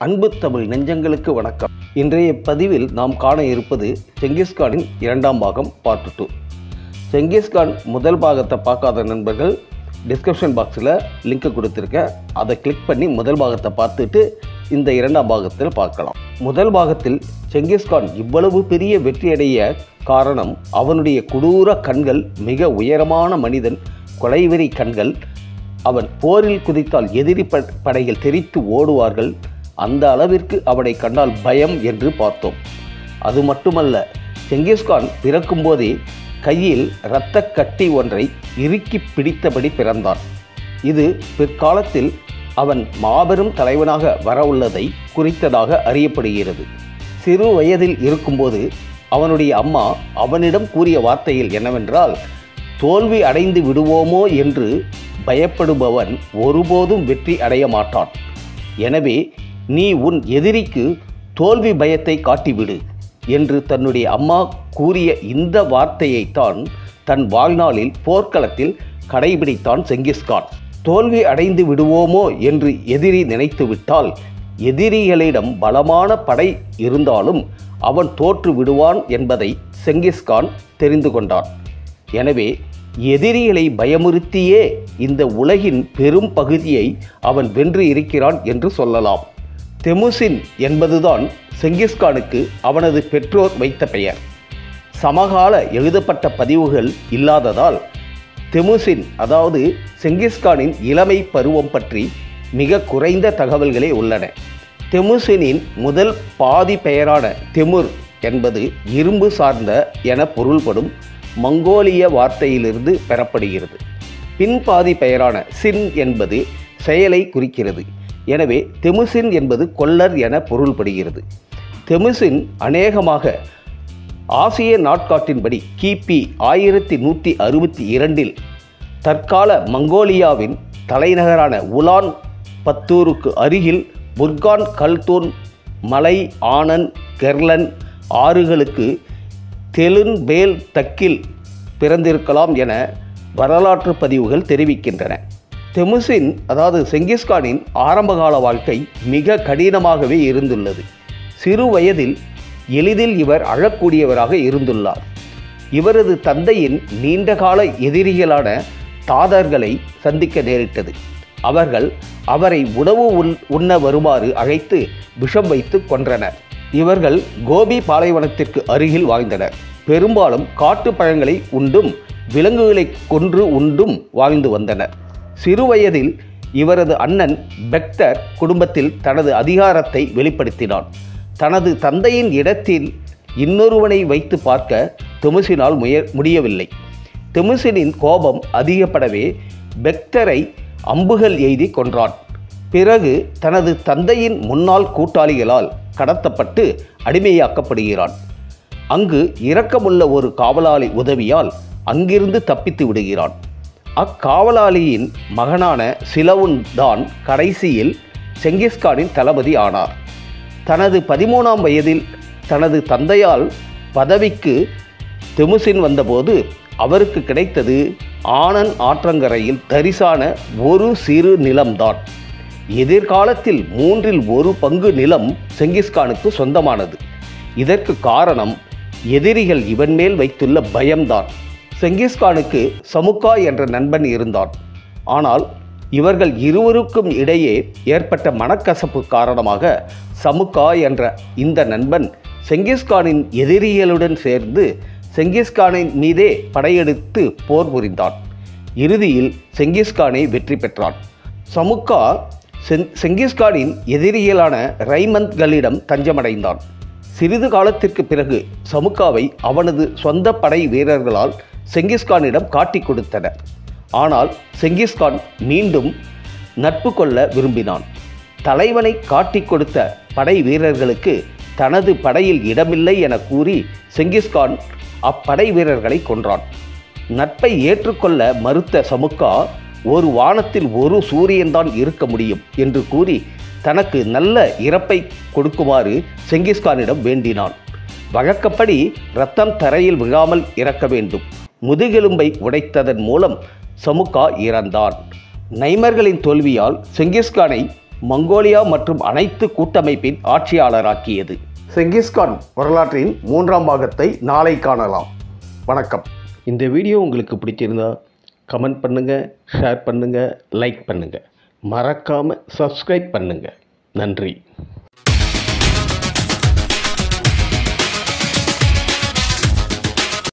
அன்பு தமிழ் நெஞ்சங்களுக்கு வணக்கம் இன்றைய பதிவில் நாம் காண இருப்பது செங்கிஸ்கானின் இரண்டாம் பாகம் பார்ட் டூ செங்கிஸ்கான் முதல் பாகத்தை பார்க்காத நண்பர்கள் டிஸ்கிரிப்ஷன் பாக்ஸில் லிங்க் கொடுத்துருக்கேன் அதை கிளிக் பண்ணி முதல் பாகத்தை பார்த்துட்டு இந்த இரண்டாம் பாகத்தில் பார்க்கலாம் முதல் பாகத்தில் செங்கிஸ்கான் இவ்வளவு பெரிய வெற்றியடைய காரணம் அவனுடைய கொடூர கண்கள் மிக உயரமான மனிதன் கொலைவெறி கண்கள் அவன் போரில் குதித்தால் எதிரி ப- படைகள் தெரித்து ஓடுவார்கள் அந்த அளவிற்கு அவனை கண்டால் பயம் என்று பார்த்தோம் அது மட்டுமல்ல செங்கிஸ்கான் பிறக்கும்போதே கையில் இரத்தக் கட்டி ஒன்றை இறுக்கி பிடித்தபடி பிறந்தான் இது பிற்காலத்தில் அவன் மாபெரும் தலைவனாக வரவுள்ளதை குறித்ததாக அறியப்படுகிறது சிறு வயதில் இருக்கும்போது அவனுடைய அம்மா அவனிடம் கூறிய வார்த்தையில் என்னவென்றால் தோல்வி அடைந்து விடுவோமோ என்று பயப்படுபவன் ஒருபோதும் வெற்றி அடைய மாட்டான் எனவே நீ உன் எதிரிக்கு தோல்வி பயத்தை காட்டிவிடு என்று தன்னுடைய அம்மா கூறிய இந்த வார்த்தையைத்தான் தன் வாழ்நாளில் போர்க்களத்தில் கடைபிடித்தான் செங்கிஸ்கான் தோல்வி அடைந்து விடுவோமோ என்று எதிரி நினைத்து விட்டால் எதிரிகளிடம் பலமான படை இருந்தாலும் அவன் தோற்று விடுவான் என்பதை செங்கிஸ்கான் தெரிந்து கொண்டான் எனவே எதிரிகளை பயமுறுத்தியே இந்த உலகின் பெரும் பகுதியை அவன் வென்று இருக்கிறான் என்று சொல்லலாம் தெமுசின் என்பதுதான் செங்கிஸ்கானுக்கு அவனது பெற்றோர் வைத்த பெயர் சமகால எழுதப்பட்ட பதிவுகள் இல்லாததால் தெமுசின் அதாவது செங்கிஸ்கானின் இளமை பருவம் பற்றி மிக குறைந்த தகவல்களே உள்ளன தெமுசினின் முதல் பாதி பெயரான தெமுர் என்பது இரும்பு சார்ந்த என பொருள்படும் மங்கோலிய வார்த்தையிலிருந்து பெறப்படுகிறது பின் பாதி பெயரான சின் என்பது செயலை குறிக்கிறது எனவே தெமுசின் என்பது கொல்லர் என பொருள்படுகிறது தெமுசின் அநேகமாக ஆசிய நாட்காட்டின்படி கிபி ஆயிரத்தி நூற்றி அறுபத்தி இரண்டில் தற்கால மங்கோலியாவின் தலைநகரான உலான் பத்தூருக்கு அருகில் புர்கான் கல்தூன் மலை ஆனன் கெர்லன் ஆறுகளுக்கு தெலுன் பேல் தக்கில் பிறந்திருக்கலாம் என வரலாற்று பதிவுகள் தெரிவிக்கின்றன தெமுசின் அதாவது செங்கிஸ்கானின் ஆரம்பகால வாழ்க்கை மிக கடினமாகவே இருந்துள்ளது சிறு வயதில் எளிதில் இவர் அழக்கூடியவராக இருந்துள்ளார் இவரது தந்தையின் நீண்டகால எதிரிகளான தாதர்களை சந்திக்க நேரிட்டது அவர்கள் அவரை உணவு உண்- உண்ண வருமாறு அழைத்து விஷம் வைத்து கொன்றனர் இவர்கள் கோபி பாலைவனத்திற்கு அருகில் வாழ்ந்தனர் பெரும்பாலும் காட்டுப் பழங்களை உண்டும் விலங்குகளை கொன்று உண்டும் வாழ்ந்து வந்தனர் சிறுவயதில் இவரது அண்ணன் பெக்தர் குடும்பத்தில் தனது அதிகாரத்தை வெளிப்படுத்தினான் தனது தந்தையின் இடத்தில் இன்னொருவனை வைத்து பார்க்க தெமுசினால் முய முடியவில்லை தெமுசினின் கோபம் அதிகப்படவே பெக்தரை அம்புகள் எய்தி கொன்றான் பிறகு தனது தந்தையின் முன்னாள் கூட்டாளிகளால் கடத்தப்பட்டு அடிமையாக்கப்படுகிறான் அங்கு இரக்கமுள்ள ஒரு காவலாளி உதவியால் அங்கிருந்து தப்பித்து விடுகிறான் அக்காவலாளியின் மகனான சிலவுன் தான் கடைசியில் செங்கிஸ்கானின் தளபதி ஆனார் தனது பதிமூணாம் வயதில் தனது தந்தையால் பதவிக்கு தெமுசின் வந்தபோது அவருக்கு கிடைத்தது ஆனன் ஆற்றங்கரையில் தரிசான ஒரு சிறு நிலம்தான் எதிர்காலத்தில் மூன்றில் ஒரு பங்கு நிலம் செங்கிஸ்கானுக்கு சொந்தமானது இதற்கு காரணம் எதிரிகள் இவன் மேல் வைத்துள்ள பயம்தான் செங்கிஸ்கானுக்கு சமுக்கா என்ற நண்பன் இருந்தான் ஆனால் இவர்கள் இருவருக்கும் இடையே ஏற்பட்ட மனக்கசப்பு காரணமாக சமுக்கா என்ற இந்த நண்பன் செங்கிஸ்கானின் எதிரிகளுடன் சேர்ந்து செங்கிஸ்கானின் மீதே படையெடுத்து போர் புரிந்தான் இறுதியில் செங்கிஸ்கானை வெற்றி பெற்றான் சமுக்கா செங் செங்கிஸ்கானின் எதிரிகளான ரைமந்த்களிடம் தஞ்சமடைந்தான் சிறிது காலத்திற்கு பிறகு சமுக்காவை அவனது சொந்த படை வீரர்களால் செங்கிஸ்கானிடம் காட்டிக் கொடுத்தனர் ஆனால் செங்கிஸ்கான் மீண்டும் நட்பு கொள்ள விரும்பினான் தலைவனை காட்டிக் கொடுத்த படை வீரர்களுக்கு தனது படையில் இடமில்லை என கூறி செங்கிஸ்கான் அப்படை வீரர்களை கொன்றான் நட்பை ஏற்றுக்கொள்ள மறுத்த சமுக்கா ஒரு வானத்தில் ஒரு சூரியன்தான் இருக்க முடியும் என்று கூறி தனக்கு நல்ல இறப்பை கொடுக்குமாறு செங்கிஸ்கானிடம் வேண்டினான் வழக்கப்படி ரத்தம் தரையில் விழாமல் இறக்க வேண்டும் முதுகெலும்பை உடைத்ததன் மூலம் சமுக்கா இறந்தான் நைமர்களின் தோல்வியால் செங்கிஸ்கானை மங்கோலியா மற்றும் அனைத்து கூட்டமைப்பின் ஆட்சியாளராக்கியது செங்கிஸ்கான் வரலாற்றின் மூன்றாம் பாகத்தை நாளை காணலாம் வணக்கம் இந்த வீடியோ உங்களுக்கு பிடிச்சிருந்தா கமெண்ட் பண்ணுங்கள் ஷேர் பண்ணுங்கள் லைக் பண்ணுங்கள் மறக்காமல் சப்ஸ்கிரைப் பண்ணுங்கள் நன்றி